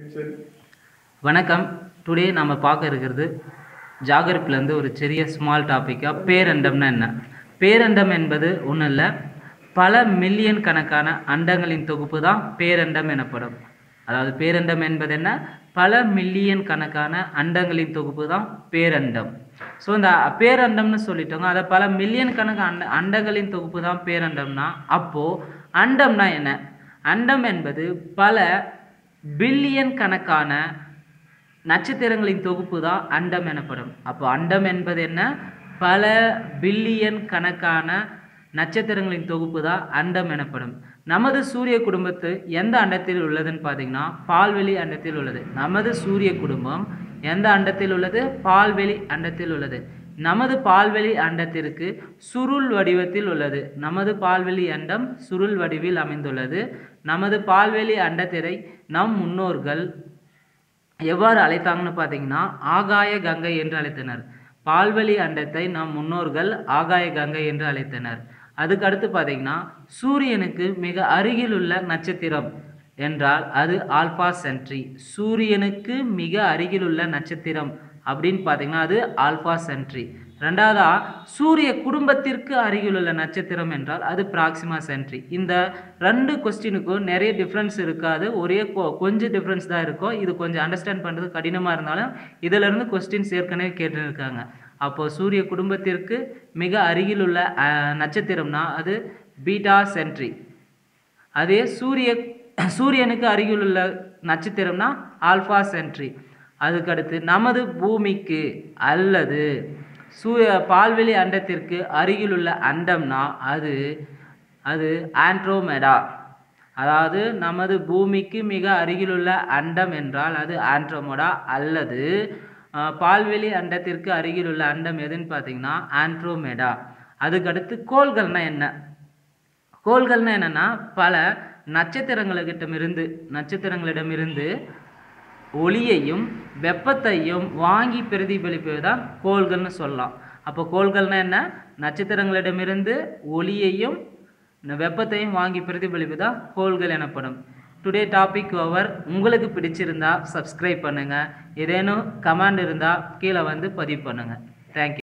சரி வணக்கம் டுடே நம்ம பார்க்க இருக்கிறது ஜாகிரபிலேருந்து ஒரு சிறிய ஸ்மால் டாப்பிக்காக பேரண்டம்னா என்ன பேரண்டம் என்பது ஒன்றும் இல்லை பல மில்லியன் கணக்கான அண்டங்களின் தொகுப்பு தான் பேரண்டம் எனப்படும் அதாவது பேரண்டம் என்பது என்ன பல மில்லியன் கணக்கான அண்டங்களின் தொகுப்பு தான் பேரண்டம் ஸோ இந்த பேரண்டம்னு சொல்லிட்டோங்க அதை பல மில்லியன் கணக்கு அண்ட அண்டங்களின் தொகுப்பு தான் பேரண்டம்னா அப்போது அண்டம்னா என்ன அண்டம் என்பது பல பில்லியன் கணக்கான நட்சத்திரங்களின் தொகுப்பு தான் அண்டம் எனப்படும் அப்போ அண்டம் என்பது என்ன பல பில்லியன் கணக்கான நட்சத்திரங்களின் தொகுப்பு தான் அண்டம் எனப்படும் நமது சூரிய குடும்பத்து எந்த அண்டத்தில் உள்ளதுன்னு பார்த்தீங்கன்னா பால்வெளி அண்டத்தில் உள்ளது நமது சூரிய குடும்பம் எந்த அண்டத்தில் உள்ளது பால்வெளி அண்டத்தில் உள்ளது நமது பால்வெளி அண்டத்திற்கு சுருள் வடிவத்தில் உள்ளது நமது பால்வெளி அண்டம் சுருள் வடிவில் அமைந்துள்ளது நமது பால்வெளி அண்டத்திரை நம் முன்னோர்கள் எவ்வாறு அழைத்தாங்கன்னு பார்த்தீங்கன்னா ஆகாய கங்கை என்று அழைத்தனர் பால்வெளி அண்டத்தை நம் முன்னோர்கள் ஆகாய கங்கை என்று அழைத்தனர் அதுக்கு அடுத்து பார்த்தீங்கன்னா சூரியனுக்கு மிக அருகில் உள்ள நட்சத்திரம் என்றால் அது ஆல்பா சென்ட்ரி சூரியனுக்கு மிக அருகில் உள்ள நட்சத்திரம் அப்படின்னு பார்த்தீங்கன்னா அது ஆல்பா சென்ட்ரி ரெண்டாவதா சூரிய குடும்பத்திற்கு அருகில் உள்ள நட்சத்திரம் என்றால் அது பிராக்சிமா சென்ட்ரி இந்த ரெண்டு கொஸ்டினுக்கும் நிறைய டிஃப்ரென்ஸ் இருக்காது ஒரே கொ- கொஞ்சம் டிஃப்ரென்ஸ் தான் இருக்கும் இது கொஞ்சம் அண்டர்ஸ்டாண்ட் பண்ணுறது கடினமாக இருந்தாலும் இதிலிருந்து கொஸ்டின்ஸ் ஏற்கனவே கேட்டுருக்காங்க அப்போது சூரிய குடும்பத்திற்கு மிக அருகில் உள்ள அஹ், நட்சத்திரம்னா அது பீட்டா சென்ட்ரி அதே சூரிய சூரியனுக்கு அருகில் உள்ள நட்சத்திரம்னா ஆல்ஃபா சென்ட்ரி அதுக்கடுத்து நமது பூமிக்கு அல்லது சூரிய பால்வெளி அண்டத்திற்கு அருகில் உள்ள அண்டம்னா அது அது ஆண்ட்ரோமெடா அதாவது நமது பூமிக்கு மிக அருகிலுள்ள அண்டம் என்றால் அது ஆண்ட்ரோமோடா அல்லது அஹ், பால்வெளி அண்டத்திற்கு அருகிலுள்ள அண்டம் எதுன்னு பார்த்தீங்கன்னா ஆண்ட்ரோமெடா அதுக்கடுத்து கோள்கள்னா என்ன கோள்கள்னா என்னன்னா பல நட்சத்திரங்களிடமிருந்து நட்சத்திரங்களிடமிருந்து ஒளியையும் வெப்பத்தையும் வாங்கி பிரதிபலிப்பது தான் கோள்கள்னு சொல்லலாம் அப்போ கோள்கள்னா என்ன நட்சத்திரங்களிடமிருந்து ஒளியையும் வெப்பத்தையும் வாங்கி பிரதிபலிப்பது தான் கோள்கள் எனப்படும் டுடே டாபிக் ஓவர் உங்களுக்கு பிடிச்சிருந்தா சப்ஸ்கிரைப் பண்ணுங்கள் ஏதேனும் கமெண்ட் இருந்தால் கீழே வந்து பதிவு பண்ணுங்கள் தேங்க்யூ